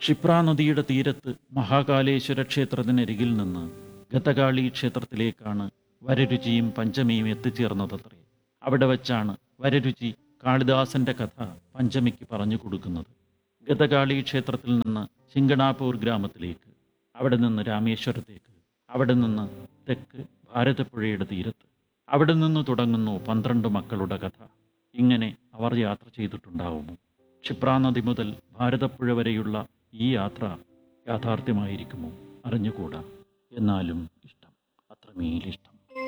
ക്ഷിപ്ര നദിയുടെ തീരത്ത് മഹാകാലേശ്വര ക്ഷേത്രത്തിനരികിൽ നിന്ന് ഗതകാളി ക്ഷേത്രത്തിലേക്കാണ് വരരുചിയും പഞ്ചമിയും എത്തിച്ചേർന്നതത്രേ അവിടെ വച്ചാണ് വരരുചി കാളിദാസന്റെ കഥ പഞ്ചമിക്ക് പറഞ്ഞു കൊടുക്കുന്നത് ഗതകാളി ക്ഷേത്രത്തിൽ നിന്ന് ചിങ്കണാപൂർ ഗ്രാമത്തിലേക്ക് അവിടെ നിന്ന് രാമേശ്വരത്തേക്ക് അവിടെ നിന്ന് തെക്ക് ഭാരതപ്പുഴയുടെ തീരത്ത് അവിടെ നിന്ന് തുടങ്ങുന്നു പന്ത്രണ്ട് മക്കളുടെ കഥ ഇങ്ങനെ അവർ യാത്ര ചെയ്തിട്ടുണ്ടാവുമോ ക്ഷിപ്രാനദി മുതൽ ഭാരതപ്പുഴ വരെയുള്ള ഈ യാത്ര യാഥാർത്ഥ്യമായിരിക്കുമോ അറിഞ്ഞുകൂടാ എന്നാലും ഇഷ്ടം അത്രമേലിഷ്ടം